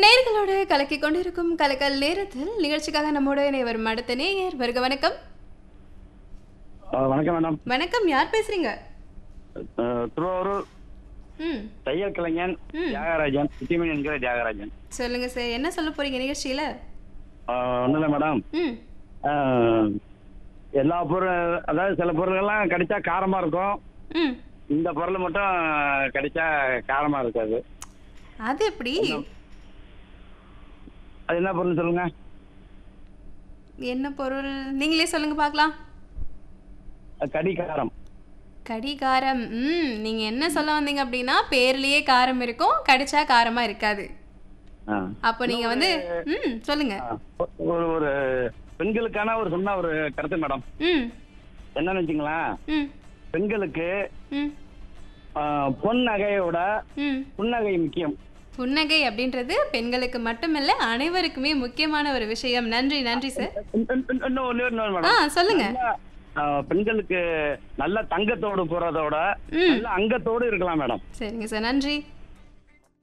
நேர்களோடு கலக்கி கொண்டிருக்கும் கலக்கல் நேரத்தில் நிகழ்ச்சிக்காக நம்மோடு இணைய வரும் அடுத்த நேயர் வருக வணக்கம் ஆ, வணக்கம் மேடம் வணக்கம் யார் பேசுறீங்க ஆ, திருவாரூர் ம் தையல் கலைஞன் ம். தியாகராஜன் சிட்டிமணி என்கிற தியாகராஜன் சொல்லுங்க சார் என்ன சொல்ல போறீங்க நிகழ்ச்சியில ஆ, ஒண்ணும் இல்லை மேடம் ம் ஆ, எல்லா பொருள் அதாவது சில பொருள்கள்லாம் கிடைச்சா காரமா இருக்கும் ம் இந்த பொருள் மட்டும் கிடைச்சா காரமா இருக்காது அது எப்படி அது என்ன பொருள் சொல்லுங்க என்ன பொருள் நீங்களே சொல்லுங்க பார்க்கலாம் அது கடி காரம் கடிகாரம் ம் நீங்க என்ன சொல்ல வந்தீங்க அப்படின்னா பேர்லயே காரம் இருக்கும் கடிச்சா காரமா இருக்காது ஆ. அப்போ நீங்க வந்து ம் சொல்லுங்க ஆ, ஒரு ஒரு பெண்களுக்கான ஒரு சொன்ன ஒரு கருத்து மேடம் ம் என்னன்னு வச்சுங்களேன் ம் பெண்களுக்கு ம் ஆ, பொன் நகையை விட ம் புன்னகை முக்கியம் புன்னகை அப்படின்றது பெண்களுக்கு மட்டுமல்ல அனைவருக்குமே முக்கியமான ஒரு விஷயம் நன்றி நன்றி சார் இன்னும் இன்னும் இன்னும் ஒண்ணே ஒண்ணு ஆ மேடம் சொல்லுங்க நல்லா, ஆ, பெண்களுக்கு நல்ல தங்கத்தோடு போறதோட ம் நல்ல அங்கத்தோடு இருக்கலாம் மேடம் சரிங்க சார் நன்றி